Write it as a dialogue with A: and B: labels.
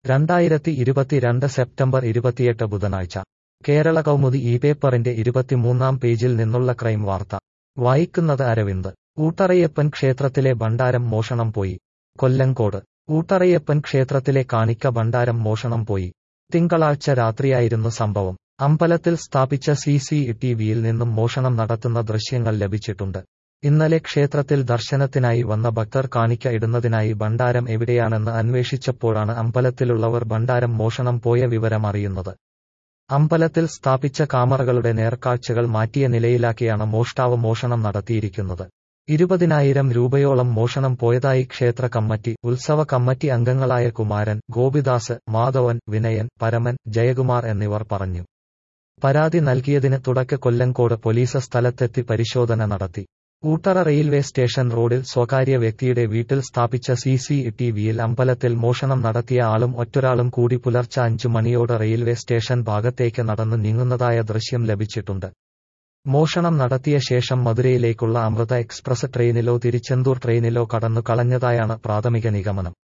A: രണ്ടായിരത്തി ഇരുപത്തിരണ്ട് സെപ്റ്റംബർ ഇരുപത്തിയെട്ട് ബുധനാഴ്ച കേരള കൗമുദി ഈ പേപ്പറിന്റെ ഇരുപത്തിമൂന്നാം പേജിൽ നിന്നുള്ള ക്രൈം വാർത്ത വായിക്കുന്നത് അരവിന്ദ് ഊട്ടറയ്യപ്പൻ ക്ഷേത്രത്തിലെ ഭണ്ഡാരം മോഷണം പോയി കൊല്ലങ്കോട് ഊട്ടറയ്യപ്പൻ ക്ഷേത്രത്തിലെ കാണിക്ക ഭണ്ഡാരം മോഷണം പോയി തിങ്കളാഴ്ച രാത്രിയായിരുന്നു സംഭവം അമ്പലത്തിൽ സ്ഥാപിച്ച സി സി ടിവിയിൽ നിന്നും മോഷണം നടത്തുന്ന ദൃശ്യങ്ങൾ ലഭിച്ചിട്ടുണ്ട് ഇന്നലെ ക്ഷേത്രത്തിൽ ദർശനത്തിനായി വന്ന ഭക്തർ കാണിക്ക ഇടുന്നതിനായി ഭണ്ഡാരം എവിടെയാണെന്ന് അന്വേഷിച്ചപ്പോഴാണ് അമ്പലത്തിലുള്ളവർ ഭണ്ഡാരം മോഷണം പോയ വിവരം അറിയുന്നത് അമ്പലത്തിൽ സ്ഥാപിച്ച കാമറകളുടെ നേർക്കാഴ്ചകൾ മാറ്റിയ നിലയിലാക്കിയാണ് മോഷ്ടാവ് മോഷണം നടത്തിയിരിക്കുന്നത് ഇരുപതിനായിരം രൂപയോളം മോഷണം പോയതായി ക്ഷേത്ര കമ്മിറ്റി ഉത്സവ കമ്മിറ്റി അംഗങ്ങളായ കുമാരൻ ഗോപിദാസ് മാധവൻ വിനയൻ പരമൻ ജയകുമാർ എന്നിവർ പറഞ്ഞു പരാതി നൽകിയതിന് തുടക്ക കൊല്ലങ്കോട് പോലീസ് സ്ഥലത്തെത്തി പരിശോധന നടത്തി ഊട്ടറ റെയിൽവേ സ്റ്റേഷൻ റോഡിൽ സ്വകാര്യ വ്യക്തിയുടെ വീട്ടിൽ സ്ഥാപിച്ച സി സി ടിവിയിൽ അമ്പലത്തിൽ മോഷണം നടത്തിയ ആളും ഒറ്റൊരാളും കൂടി പുലർച്ചെ അഞ്ചു മണിയോടെ റെയിൽവേ സ്റ്റേഷൻ ഭാഗത്തേക്ക് നടന്നു നീങ്ങുന്നതായ ദൃശ്യം ലഭിച്ചിട്ടുണ്ട് മോഷണം നടത്തിയ ശേഷം മധുരയിലേക്കുള്ള അമൃത എക്സ്പ്രസ് ട്രെയിനിലോ തിരുച്ചെന്തൂർ ട്രെയിനിലോ കടന്നു കളഞ്ഞതായാണ് പ്രാഥമിക നിഗമനം